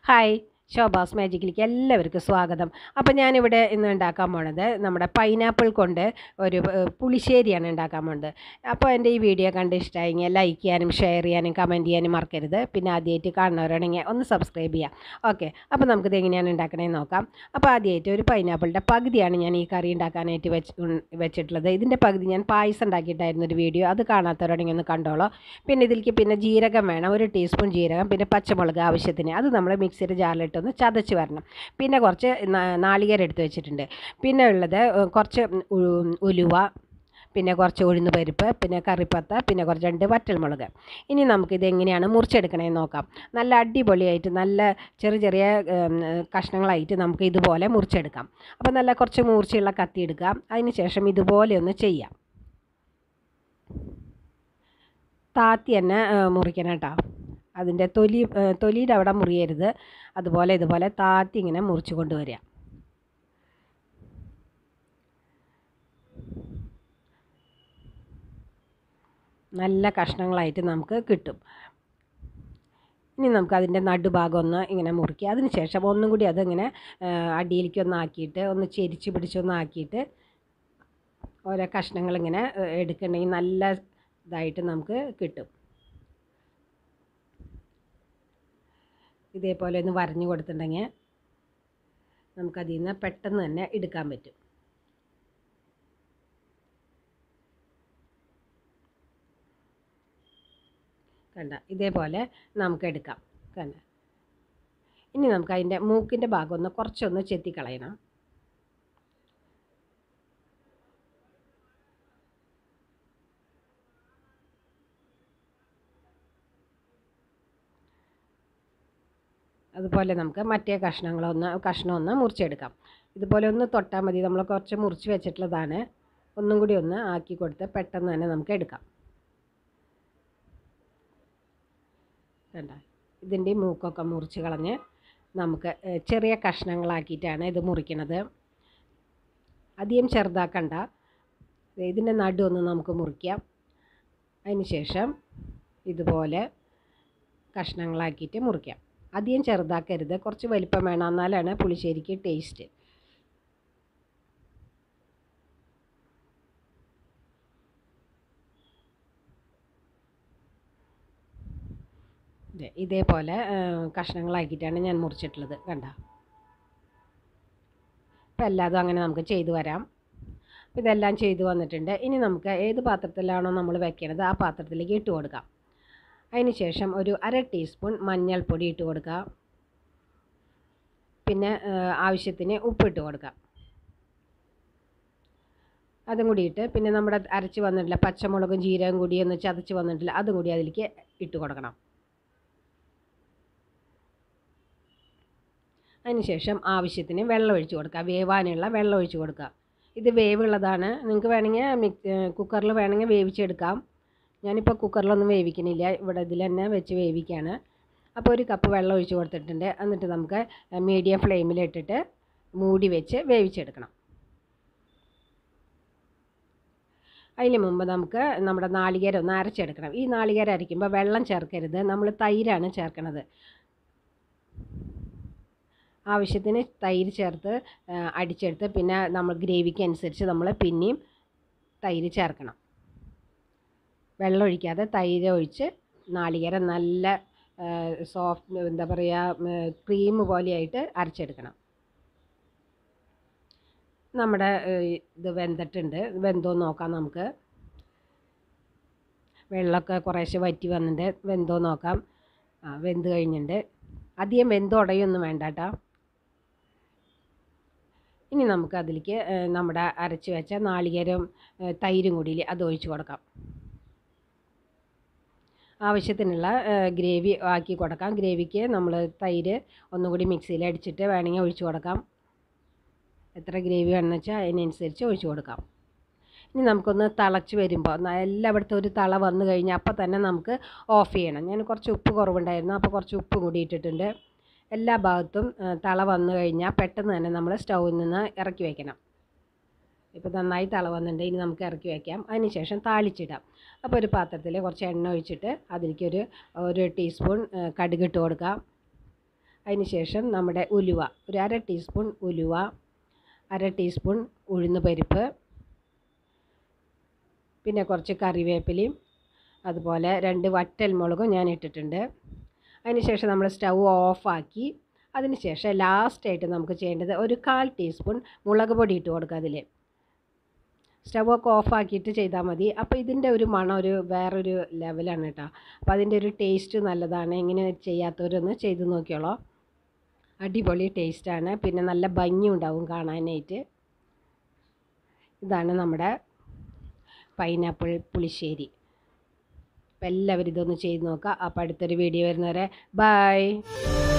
hi ശോഭാസ് മാജിക്കിലേക്ക് എല്ലാവർക്കും സ്വാഗതം അപ്പോൾ ഞാനിവിടെ ഇന്ന് ഉണ്ടാക്കാൻ പോണത് നമ്മുടെ പൈനാപ്പിൾ കൊണ്ട് ഒരു ഏഹ്, പുളിശ്ശേരിയാണ് ഉണ്ടാക്കാൻ പോണത് അപ്പോൾ എൻ്റെ ഈ വീഡിയോ കണ്ട് ഇഷ്ടമായെങ്കിൽ ലൈക്ക് ചെയ്യാനും ഷെയർ ചെയ്യാനും കമൻറ്റ് ചെയ്യാനും മറക്കരുത് പിന്നെ ആദ്യമായിട്ട് കാണുന്നവരാണെങ്കിൽ ഒന്ന് സബ്സ്ക്രൈബ് ചെയ്യാം ഓക്കെ അപ്പോൾ നമുക്കിത് എങ്ങനെയാണ് ഉണ്ടാക്കണേന്ന് നോക്കാം അപ്പോൾ ആദ്യമായിട്ട് ഒരു പൈനാപ്പിളിൻ്റെ പകുതിയാണ് ഞാൻ ഈ കറി ഉണ്ടാക്കാനായിട്ട് വെച്ച് ഉം, വെച്ചിട്ടുള്ളത് ഇതിൻ്റെ പകുതി ഞാൻ പായസം ഉണ്ടാക്കിയിട്ടായിരുന്നു ഒരു വീഡിയോ അത് കാണാത്തവരാണെങ്കിൽ ഒന്ന് കണ്ടോളൂ പിന്നെ ഇതിലേക്ക് പിന്നെ ജീരകം വേണം ഒരു ടീസ്പൂൺ ജീരകം പിന്നെ പച്ചമുളക് ആവശ്യത്തിന് അത് നമ്മൾ മിക്സിയുടെ ജാറിലിട്ടൊന്ന് ചതച്ച് വരണം പിന്നെ കുറച്ച് നാ- നാളികേരം എടുത്ത് വെച്ചിട്ടുണ്ട് പിന്നെ ഉള്ളത് ഏഹ്, കുറച്ച് ഉ- ഉലുവ പിന്നെ കുറച്ച് ഉഴുന്ന് പരിപ്പ് പിന്നെ കറിപ്പത്ത പിന്നെ കുറച്ച് രണ്ട് വറ്റൽമുളക് ഇനി നമുക്കിത് എങ്ങനെയാണ് മുറിച്ചെടുക്കണേന്ന് നോക്കാം നല്ല അടിപൊളിയായിട്ട് നല്ല ചെറിയ ചെറിയ ഉം, കഷ്ണങ്ങളായിട്ട് നമുക്ക് ഇതുപോലെ മുറിച്ചെടുക്കാം അപ്പോൾ നല്ല കുറച്ച് മൂർച്ചയുള്ള കത്തി എടുക്കാം അതിന് ശേഷം ഇതുപോലെ ഒന്ന് ചെയ്യാം താത്തി തന്നെ ഏഹ്, മുറിക്കണം കേട്ടോ അതിൻ്റെ തൊലി ഏഹ്, തൊലിയുടെ അവിടെ മുറിയരുത് അതുപോലെ ഇതുപോലെ താത്തി ഇങ്ങനെ മുറിച്ച് കൊണ്ടുവരിക നല്ല കഷ്ണങ്ങളായിട്ട് നമുക്ക് കിട്ടും ഇനി നമുക്ക് അതിൻ്റെ നടുഭാഗം ഒന്ന് ഇങ്ങനെ മുറിക്കുക അതിന് ശേഷം ഒന്നും കൂടി അതിങ്ങനെ ഏഹ്, അടിയിലേക്ക് ഒന്ന് ആക്കിയിട്ട് ഒന്ന് ചെരിച്ച് പിടിച്ചൊന്ന് ആക്കിയിട്ട് ഓരോ കഷ്ണങ്ങൾ ഇങ്ങനെ ഏഹ്, എടുക്കണമെങ്കിൽ നല്ല ഇതായിട്ട് നമുക്ക് കിട്ടും ഇതേപോലെ ഒന്ന് വരഞ്ഞു കൊടുത്തിട്ടുണ്ടെങ്കിൽ നമുക്കതിൽ നിന്ന് പെട്ടെന്ന് തന്നെ എടുക്കാൻ പറ്റും കണ്ട ഇതേപോലെ നമുക്ക് എടുക്കാം കണ്ട ഇനി നമുക്ക് അതിൻ്റെ മൂക്കിൻ്റെ ഭാഗം ഒന്ന് കുറച്ചൊന്ന് ചെത്തിക്കളയണം അതുപോലെ നമുക്ക് മറ്റേ കഷ്ണങ്ങളൊന്ന് കഷ്ണം ഒന്ന് മുറിച്ചെടുക്കാം ഇതുപോലെ ഒന്ന് തൊട്ടാൽ മതി നമ്മൾ കുറച്ച് മുറിച്ച് വെച്ചിട്ടുള്ളതാണ് ഒന്നും കൂടി ഒന്ന് ആക്കി കൊടുത്ത് പെട്ടെന്ന് തന്നെ നമുക്ക് എടുക്കാം കണ്ട ഇതിൻ്റെ ഈ മൂക്കൊക്കെ മുറിച്ച് കളഞ്ഞ് നമുക്ക് ഏഹ്, ചെറിയ കഷ്ണങ്ങളാക്കിയിട്ടാണ് ഇത് മുറിക്കണത് അധികം ചെറുതാക്കണ്ട ദേ ഇതിൻ്റെ നടുവൊന്ന് നമുക്ക് മുറിക്കാം അതിന് ശേഷം ഇതുപോലെ കഷ്ണങ്ങളാക്കിയിട്ട് മുറിക്കാം അധികം ചെറുതാക്കരുത് കുറച്ച് വലിപ്പം വേണം എന്നാലാണ് പുളിശ്ശേരിക്ക് ടേസ്റ്റ് ദേ ഇതേപോലെ ആ, കഷ്ണങ്ങളാക്കിയിട്ടാണ് ഞാൻ മുറിച്ചിട്ടുള്ളത് കണ്ട ഇപ്പം എല്ലാതും അങ്ങനെ നമുക്ക് ചെയ്തു വരാം അപ്പം ഇതെല്ലാം ചെയ്തു വന്നിട്ടുണ്ട് ഇനി നമുക്ക് ഏത് പാത്രത്തിലാണോ നമ്മൾ വെക്കണത് ആ പാത്രത്തിലേക്ക് ഇട്ട് കൊടുക്കാം അതിന് ശേഷം ഒരു അര ടീസ്പൂൺ മഞ്ഞൾപ്പൊടി ഇട്ട് കൊടുക്കുക പിന്നെ ആ, ആവശ്യത്തിന് ഉപ്പിട്ട് കൊടുക്കാം അതും കൂടി ഇട്ട് പിന്നെ നമ്മുടെ അരച്ച് വന്നിട്ടില്ല പച്ചമുളകും ജീരകം കൂടി ഒന്ന് ചതച്ച് വന്നിട്ടില്ല അതും കൂടി അതിലേക്ക് ഇട്ട് കൊടുക്കണം അതിനുശേഷം ആവശ്യത്തിന് വെള്ളം ഒഴിച്ച് കൊടുക്കുക വേവാനുള്ള വെള്ളം ഒഴിച്ച് കൊടുക്കുക ഇത് വേവുള്ളതാണ് നിങ്ങൾക്ക് വേണമെങ്കിൽ മിക്സ് കുക്കറിൽ വേണമെങ്കിൽ വേവിച്ചെടുക്കാം ഞാനിപ്പോൾ കുക്കറിലൊന്നും വേവിക്കണില്ല ഇവിടെ ഇതിൽ തന്നെ വെച്ച് വേവിക്കുകയാണ് അപ്പോൾ ഒരു കപ്പ് വെള്ളം ഒഴിച്ച് കൊടുത്തിട്ടുണ്ട് എന്നിട്ട് നമുക്ക് മീഡിയം ഫ്ലെയിമിലിട്ടിട്ട് മൂടി വെച്ച് വേവിച്ചെടുക്കണം അതിന് മുമ്പ് നമുക്ക് നമ്മുടെ നാളികേരം ഒന്ന് അരച്ചെടുക്കണം ഈ നാളികേരം അരയ്ക്കുമ്പോൾ വെള്ളം ചേർക്കരുത് നമ്മൾ തൈരാണ് ചേർക്കണത് ആവശ്യത്തിന് തൈര് ചേർത്ത് ആ, അടിച്ചെടുത്ത് പിന്നെ നമ്മൾ ഗ്രേവിക്ക് അനുസരിച്ച് നമ്മൾ പിന്നെയും തൈര് ചേർക്കണം വെള്ളം ഒഴിക്കാതെ തൈര് ഒഴിച്ച് നാളികേരം നല്ല സോഫ്റ്റ് എന്താ പറയുക ക്രീം പോലെയായിട്ട് അരച്ചെടുക്കണം നമ്മുടെ ഏഹ്, ഇത് വെന്തിട്ടുണ്ട് വെന്തോ നോക്കാം നമുക്ക് വെള്ളമൊക്കെ കുറേശ്ശെ വറ്റി വന്നിട്ട് വെന്തോ നോക്കാം ആ വെന്ത് കഴിഞ്ഞിട്ടുണ്ട് അധികം വെന്ത് ഉടയൊന്നും വേണ്ട കേട്ടോ ഇനി നമുക്ക് അതിലേക്ക് ഏഹ്, നമ്മുടെ അരച്ച് വെച്ച നാളികേരം ഏഹ്, തൈരും കൂടി അത് ഒഴിച്ച് കൊടുക്കാം ആവശ്യത്തിനുള്ള ഏഹ്, ഗ്രേവി ആക്കി കൊടുക്കാം ഗ്രേവിക്ക് നമ്മൾ തൈര് ഒന്നും കൂടി മിക്സിയിൽ അടിച്ചിട്ട് വേണമെങ്കിൽ ഒഴിച്ച് കൊടുക്കാം എത്ര ഗ്രേവി വേണമെന്ന് വെച്ചാൽ അതിനനുസരിച്ച് ഒഴിച്ച് കൊടുക്കാം ഇനി നമുക്കൊന്ന് തിളച്ച് വരുമ്പോൾ ന- എല്ലായിടത്തും ഒരു തള വന്നു കഴിഞ്ഞാൽ അപ്പോൾ തന്നെ നമുക്ക് ഓഫ് ചെയ്യണം ഞാൻ കുറച്ച് ഉപ്പ് കുറവുണ്ടായിരുന്നു അപ്പോൾ കുറച്ച് ഉപ്പ് കൂടി ഇട്ടിട്ടുണ്ട് എല്ലാ ഭാഗത്തും ആ, തള വന്നു കഴിഞ്ഞാൽ പെട്ടെന്ന് തന്നെ നമ്മൾ സ്റ്റൗവിൽ നിന്ന് ഇറക്കി വയ്ക്കണം ഇപ്പോൾ നന്നായി തള വന്നിട്ടുണ്ട് ഇനി നമുക്ക് ഇറക്കി വയ്ക്കാം അതിന് ശേഷം താളിച്ചിടാം അപ്പോൾ ഒരു പാത്രത്തിൽ കുറച്ച് എണ്ണ ഒഴിച്ചിട്ട് അതിലേക്ക് ഒരു ഒരു ടീസ്പൂൺ കടുക് ഇട്ട് കൊടുക്കാം അതിന് ശേഷം നമ്മുടെ ഉലുവ ഒരു അര ടീസ്പൂൺ ഉലുവ അര ടീസ്പൂൺ ഉഴുന്ന് പരിപ്പ് പിന്നെ കുറച്ച് കറിവേപ്പിലയും അതുപോലെ രണ്ട് വറ്റൽ മുളകും ഞാൻ ഇട്ടിട്ടുണ്ട് അതിന് ശേഷം നമ്മൾ സ്റ്റൗ ഓഫാക്കി അതിന് ശേഷം ലാസ്റ്റായിട്ട് നമുക്ക് ചെയ്യേണ്ടത് ഒരു കാൽ ടീസ്പൂൺ മുളക് പൊടി ഇട്ട് കൊടുക്കുക അതിൽ സ്റ്റവ് ഒക്കെ ഓഫാക്കിയിട്ട് ചെയ്താൽ മതി അപ്പോൾ ഇതിൻ്റെ ഒരു മണം ഒരു വേറൊരു ലെവലാണ് കേട്ടോ അപ്പോൾ അതിൻ്റെ ഒരു ടേസ്റ്റ് നല്ലതാണ് ഇങ്ങനെ ചെയ്യാത്തവരൊന്ന് ചെയ്ത് നോക്കിയോളൂ അടിപൊളി ടേസ്റ്റാണ് പിന്നെ നല്ല ഭംഗി ഉണ്ടാവും കാണാനായിട്ട് ഇതാണ് നമ്മുടെ പൈനാപ്പിൾ പുളിശ്ശേരി അപ്പോൾ എല്ലാവരും ഇതൊന്ന് ചെയ്ത് നോക്കുക അപ്പോൾ അടുത്തൊരു വീഡിയോ വരുന്നവരെ ബൈ